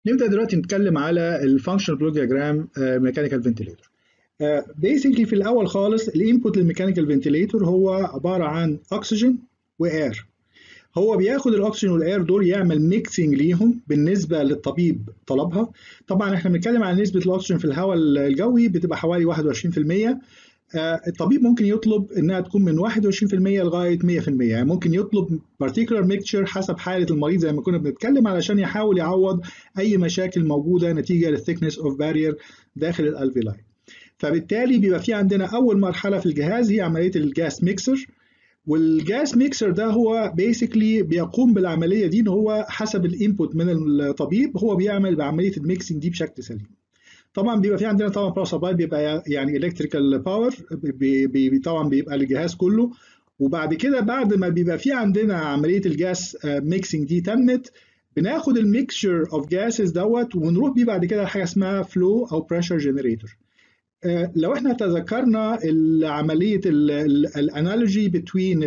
نبدا دلوقتي نتكلم على الفانكشنال بلوك دياجرام ميكانيكال فنتيليتور بيسكلي في الاول خالص الانبوت للميكانيكال فنتيليتور هو عباره عن اكسجين واير هو بياخد الاكسجين والاير دول يعمل ميكسنج ليهم بالنسبه للطبيب طلبها طبعا احنا بنتكلم عن نسبه الاكسجين في الهواء الجوي بتبقى حوالي 21% الطبيب ممكن يطلب انها تكون من 21% لغايه 100% يعني ممكن يطلب particular mixture حسب حاله المريض زي ما كنا بنتكلم علشان يحاول يعوض اي مشاكل موجوده نتيجه للثيكنس اوف بارير داخل الالفيلاي فبالتالي بيبقى في عندنا اول مرحله في الجهاز هي عمليه الجاس ميكسر والجاس ميكسر ده هو بيسكلي بيقوم بالعمليه دي ان هو حسب الانبوت من الطبيب هو بيعمل بعمليه الميكسنج دي بشكل سليم طبعا بيبقى في عندنا طبعا باور سبلاي بيبقى يعني الكتريكال باور بي بي طبعا بيبقى للجهاز كله وبعد كده بعد ما بيبقى في عندنا عمليه الجاس ميكسنج دي تمت بناخد الميكشر اوف جاسز دوت ونروح بيه بعد كده لحاجه اسمها فلو او بريشر جنريتور لو احنا تذكرنا عمليه الانالوجي بتوين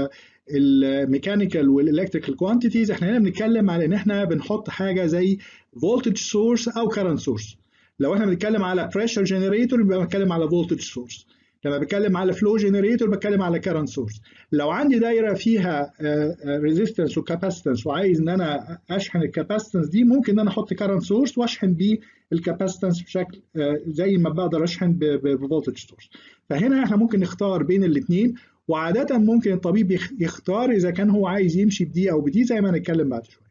الميكانيكال والالكتريكال كوانتيتيز احنا هنا بنتكلم على ان احنا بنحط حاجه زي فولتج سورس او كارنت سورس لو احنا بنتكلم على بريشر جنريتور يبقى بنتكلم على فولتج سورس لما بتكلم على فلو جنريتور بتكلم على كارنت سورس لو عندي دايره فيها ريزيستنس وكاباسيتنس وعايز ان انا اشحن الكاباسيتنس دي ممكن ان انا احط كارنت سورس واشحن بيه الكاباسيتنس بشكل زي ما بقدر اشحن بفولتج سورس فهنا احنا ممكن نختار بين الاثنين وعاده ممكن الطبيب يختار اذا كان هو عايز يمشي بدي او بدي زي ما هنتكلم بعد شويه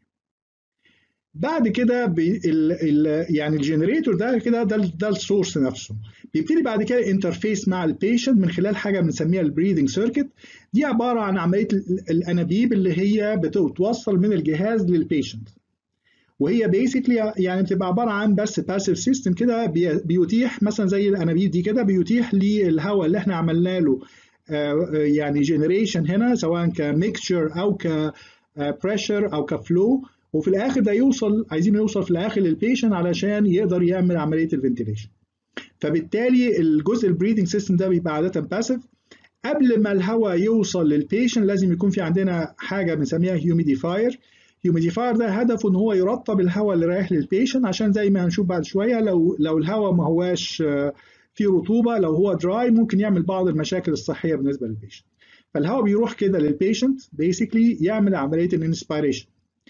بعد كده ال ال يعني الجنريتور ده كده ده ده السورس نفسه بيبتدي بعد كده انترفيس مع البيشنت من خلال حاجه بنسميها البريذنج سيركت دي عباره عن عمليه الانابيب اللي هي بتوصل من الجهاز للبيشنت وهي بيسكلي يعني بتبقى عباره عن بس باسيف سيستم كده بيتيح مثلا زي الانابيب دي كده بيتيح للهواء اللي احنا عملنا له يعني جنريشن هنا سواء كميكشر او كبريشر او كفلو وفي الاخر ده يوصل عايزين يوصل في الاخر للبيشنت علشان يقدر يعمل عمليه الفنتيليشن فبالتالي الجزء البريدنج سيستم ده بيبقى عاده باسيف قبل ما الهواء يوصل للبيشنت لازم يكون في عندنا حاجه بنسميها هيوميديفاير هيوميديفاير ده هدفه ان هو يرطب الهواء اللي رايح للبيشنت عشان زي ما هنشوف بعد شويه لو لو الهواء ما هواش فيه رطوبه لو هو دراي ممكن يعمل بعض المشاكل الصحيه بالنسبه للبيشنت فالهواء بيروح كده للبيشنت بيسكلي يعمل عمليه الانسبيريشن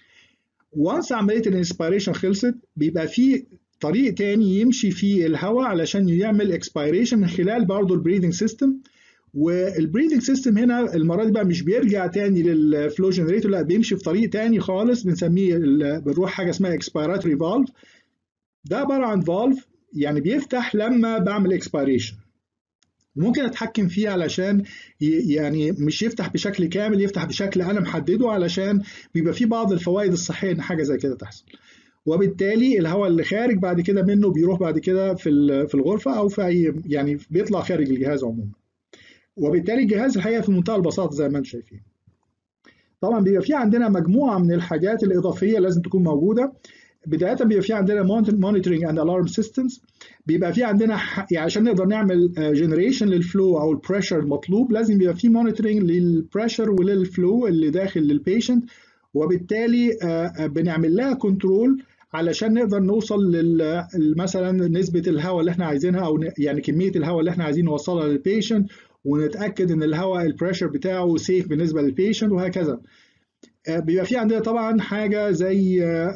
وانس عمليه الانسبيريشن خلصت بيبقى في طريق تاني يمشي فيه الهواء علشان يعمل اكسبيريشن من خلال برضه البريدنج سيستم والبريدنج سيستم هنا المره دي بقى مش بيرجع تاني للفلو جنريتور لا بيمشي في طريق تاني خالص بنسميه بنروح حاجه اسمها اكسبيراتوري فالف ده عباره عن فالف يعني بيفتح لما بعمل اكسبيريشن ممكن اتحكم فيه علشان يعني مش يفتح بشكل كامل يفتح بشكل انا محدده علشان بيبقى فيه بعض الفوائد الصحيه ان حاجه زي كده تحصل وبالتالي الهواء اللي خارج بعد كده منه بيروح بعد كده في في الغرفه او في اي يعني بيطلع خارج الجهاز عموما وبالتالي الجهاز الحقيقه في منتهى البساطه زي ما انتم شايفين طبعا بيبقى في عندنا مجموعه من الحاجات الاضافيه لازم تكون موجوده بدايه بيبقى في عندنا مونيتورنج اند الارم سيستمز بيبقى في عندنا يعني عشان نقدر نعمل جنريشن للفلو او البريشر المطلوب لازم يبقى في مونيتورنج للبريشر وللفلو اللي داخل للبيشنت وبالتالي بنعمل لها كنترول علشان نقدر نوصل لل مثلا نسبه الهواء اللي احنا عايزينها او يعني كميه الهواء اللي احنا عايزين نوصلها للبيشنت ونتاكد ان الهواء البريشر بتاعه سيف بالنسبه للبيشنت وهكذا بيبقى في عندنا طبعا حاجه زي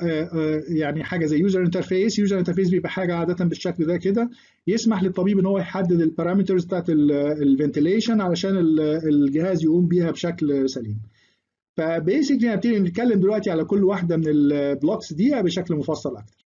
يعني حاجه زي يوزر انترفيس يوزر انترفيس بيبقى حاجه عاده بالشكل ده كده يسمح للطبيب ان هو يحدد البارامترز بتاعت الفنتيليشن علشان الجهاز يقوم بيها بشكل سليم فبيسكلي هنبتدي نتكلم دلوقتي على كل واحده من البلوكس دي بشكل مفصل اكتر